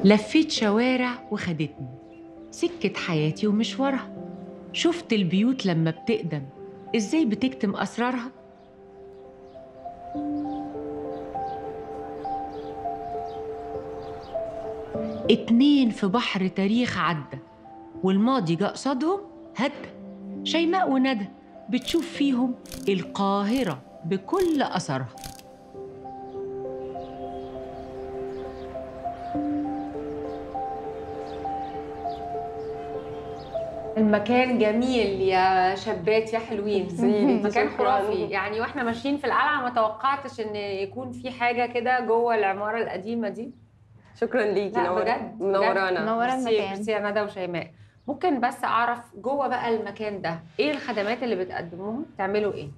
لفيت شوارع وخدتني سكة حياتي ومشوارها شفت البيوت لما بتقدم ازاي بتكتم أسرارها اتنين في بحر تاريخ عدى والماضي جاء قصادهم هدى شيماء وندى بتشوف فيهم القاهرة بكل أثرها المكان جميل يا شابات يا حلوين مكان شكراً. خرافي يعني واحنا ماشيين في القلعه ما توقعتش ان يكون في حاجه كده جوه العماره القديمه دي شكرا ليكي لا، نور- بجد، بجد. منورانا منورة ميرسي المكان ميرسي يا ندى وشيماء ممكن بس اعرف جوه بقى المكان ده ايه الخدمات اللي بتقدموها تعملوا ايه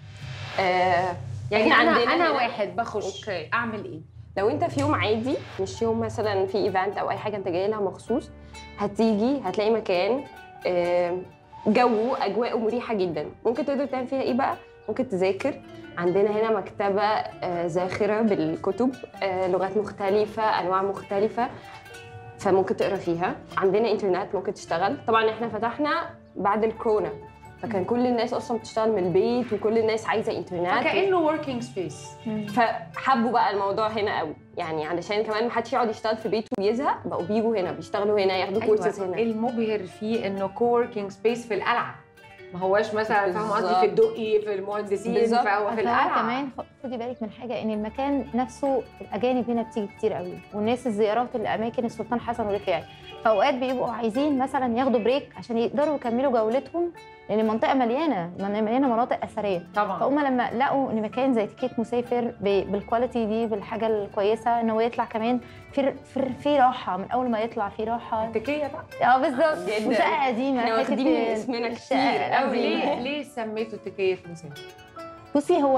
آه يعني إحنا انا عندنا انا هنا- واحد بخش أوكي. اعمل ايه لو انت في يوم عادي مش يوم مثلا في ايفنت او اي حاجه انت جاي لها مخصوص هتيجي هتلاقي مكان آه، جوه اجواءه مريحه جدا ممكن تقدر تعمل فيها ايه بقى ممكن تذاكر عندنا هنا مكتبه آه، زاخره بالكتب آه، لغات مختلفه انواع مختلفه فممكن تقرا فيها عندنا انترنت ممكن تشتغل طبعا احنا فتحنا بعد الكورونا فكان كل الناس اصلا بتشتغل من البيت وكل الناس عايزه انترنت كانه وركينج سبيس فحبوا بقى الموضوع هنا قوي يعني علشان كمان ما حدش يقعد يشتغل في بيته ويزهق بقوا بيجوا هنا بيشتغلوا هنا ياخدوا كورسز ايوه هنا المبهر فيه انه كووركينج سبيس في القلعه ما هواش مثلا فاهم قصدي بالظبط. في الدقي في المهندسين بالظبط. فهو في أصل هو القلعه كمان خ- خدي بالك من حاجه ان المكان نفسه الاجانب هنا بتيجي كتير قوي والناس الزيارات الاماكن السلطان حسن ورفاعي فاوقات بيبقوا عايزين مثلا ياخدوا بريك عشان يقدروا يكملوا جولتهم لان المنطقه مليانه مليانه مناطق اثريه طبعا فهم لما لقوا ان مكان زي تيكيت مسافر ب- بالكواليتي دي بالحاجه الكويسه ان هو يطلع كمان في في, في راحه من اول ما يطلع في راحه تكيه بقى اه بالظبط جداً. وشقه قديمه احنا حتة واخدين من اسمنا الشقة كتير طب قوي ليه ليه سميته تكيه مسافر بصي هو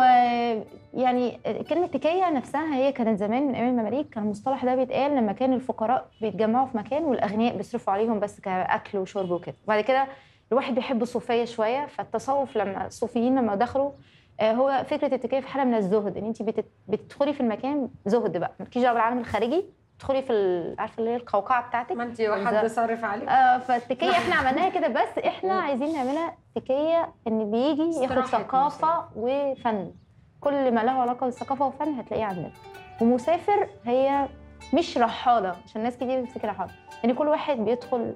يعني كلمة تكية نفسها هي كانت زمان من أيام المماليك كان المصطلح ده بيتقال لما كان الفقراء بيتجمعوا في مكان والأغنياء بيصرفوا عليهم بس كأكل وشرب وكده وبعد كده الواحد بيحب الصوفية شوية فالتصوف لما الصوفيين لما دخلوا آه، هو فكرة التكية في حالة من الزهد إن أنت بتت- بتدخلي في المكان زهد بقى مالكيش دعوة بالعالم الخارجي تدخلي في ال- عارفة اللي هي القوقعة بتاعتك ما انت حد بالظبط. صرف عليك آه فالتكية احنا عملناها كده بس احنا عايزين نعملها تكية ان بيجي ياخد استراحة ثقافة وفن كل ما له علاقة بالثقافة وفن هتلاقيه عندنا ومسافر هي مش رحالة عشان ناس كتير بتفتكر رحالة يعني كل واحد بيدخل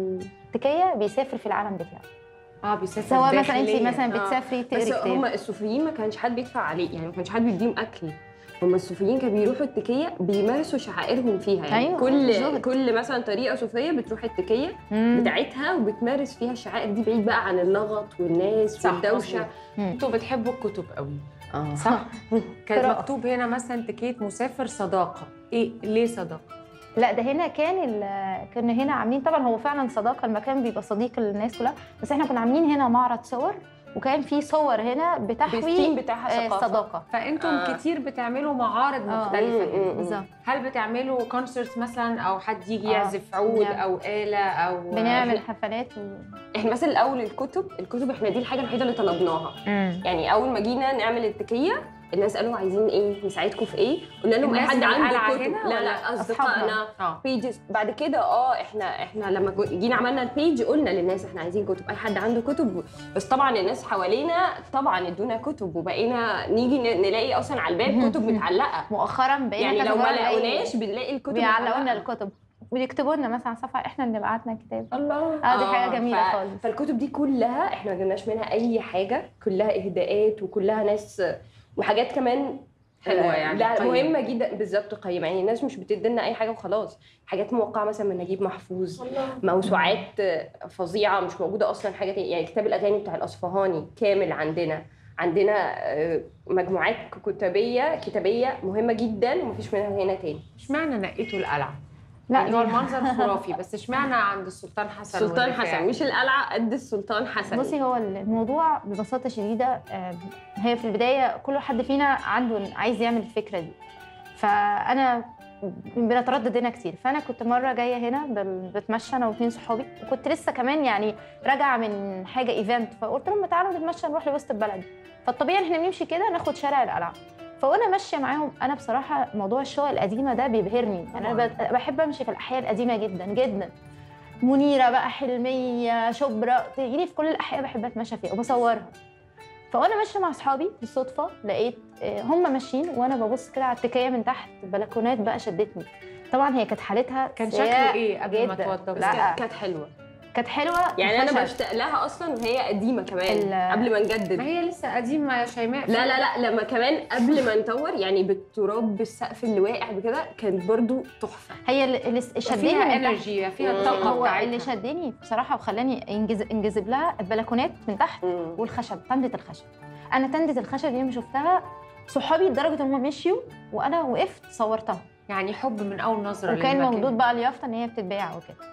التكية بيسافر في العالم بتاعه اه بيسافر سواء مثلا انت داخلياً. مثلا آه. بتسافري بس تقري هم كتاب الصوفيين ما كانش حد بيدفع عليه يعني ما كانش حد بيديهم اكل هم الصوفيين كانوا بيروحوا التكيه بيمارسوا شعائرهم فيها يعني أيوة، كل زهد. كل مثلا طريقه صوفيه بتروح التكيه مم. بتاعتها وبتمارس فيها الشعائر دي بعيد بقى عن اللغط والناس صح، والدوشه مظبوط. مم. انتوا بتحبوا الكتب قوي اه صح كان قراءة. مكتوب هنا مثلا تكيه مسافر صداقه ايه ليه صداقه لا ده هنا كان ال- كنا هنا عاملين طبعا هو فعلا صداقه المكان بيبقى صديق للناس كلها بس احنا كنا عاملين هنا معرض صور وكان في صور هنا بتحوي بالثيم بتاعها آه، ثقافه صداقه فانتم آه. آه. كتير بتعملوا معارض آه. مختلفه مم، هنا مم. بالظبط هل بتعملوا كونسرت مثلا او حد يجي آه. يعزف عود نعم. او آلة او بنعمل حفلات و... احنا مثلا الاول الكتب الكتب احنا دي الحاجه الوحيده اللي طلبناها يعني اول ما جينا نعمل التكيه الناس قالوا عايزين ايه نساعدكم في ايه قلنا لهم اي الناس حد اللي عنده قلعة كتب هنا لا ولا لا أصحابنا؟ اصدقائنا اه بيجز بعد كده اه احنا احنا لما جو- جينا عملنا البيج قلنا للناس احنا عايزين كتب اي حد عنده كتب بس طبعا الناس حوالينا طبعا ادونا كتب وبقينا نيجي ن- نلاقي اصلا على الباب كتب متعلقه مؤخرا بقينا يعني كذا لو ما مرة نلاقي لقوناش بنلاقي الكتب بيعلقوا لنا متعلقة. الكتب ويكتبوا لنا مثلا على صفحه احنا اللي بعتنا الكتاب الله اه دي حاجه جميله ف- خالص فالكتب دي كلها احنا ما جبناش منها اي حاجه كلها اهداءات وكلها ناس وحاجات كمان حلوة يعني، لا قيمة. مهمه جدا بالظبط قيمه يعني الناس مش بتدي لنا اي حاجه وخلاص حاجات موقعه مثلا من نجيب محفوظ موسوعات فظيعه مش موجوده اصلا حاجه تانية يعني كتاب الاغاني بتاع الاصفهاني كامل عندنا عندنا آه، مجموعات كتابيه كتابيه مهمه جدا ومفيش منها هنا تاني اشمعنى نقيتوا القلعه؟ لا يعني هو دي- المنظر خرافي بس اشمعنى عند السلطان حسن السلطان والرفاعي؟ حسن مش القلعه قد السلطان حسن بصي هو الموضوع ببساطه شديده آه، هي في البدايه كل حد فينا عنده عايز يعمل الفكره دي فانا بنتردد هنا كتير فانا كنت مره جايه هنا بال- بتمشى انا واثنين صحابي وكنت لسه كمان يعني راجعه من حاجه ايفنت فقلت لهم تعالوا نتمشى نروح لوسط البلد فالطبيعي ان احنا بنمشي كده ناخد شارع القلعه فوانا ماشيه معاهم انا بصراحه موضوع الشقق القديمه ده بيبهرني يعني انا طبعاً. ب- بحب امشي في الاحياء القديمه جدا جدا منيره بقى حلميه شبرا تجيلي في كل الاحياء بحب اتمشى فيها وبصورها فوانا ماشيه مع اصحابي بالصدفه لقيت آه، هم ماشيين وانا ببص كده على التكايه من تحت البلكونات بقى شدتني طبعا هي كانت حالتها كان سيئة شكله ايه قبل ما جداً. توضب بس لا. كانت- كانت حلوه كانت حلوه يعني انا خشب. بشتاق لها اصلا هي قديمه كمان ال- قبل ما نجدد ما هي لسه قديمه يا شيماء لا لا لا لما كمان قبل ما نطور يعني بالتراب بالسقف اللي واقع بكده كانت برضو تحفه هي اللي اللي شدني فيها من تحت انرجي فيها مم. الطاقه هو بتاعتها اللي شدني بصراحه وخلاني انجذب انجذب لها البلكونات من تحت والخشب تندة الخشب انا تندة الخشب دي لما شفتها صحابي لدرجه ان هم مشيوا وانا وقفت صورتها يعني حب من اول نظره وكان للمكان. موجود بقى اليافطه ان هي بتتباع وكده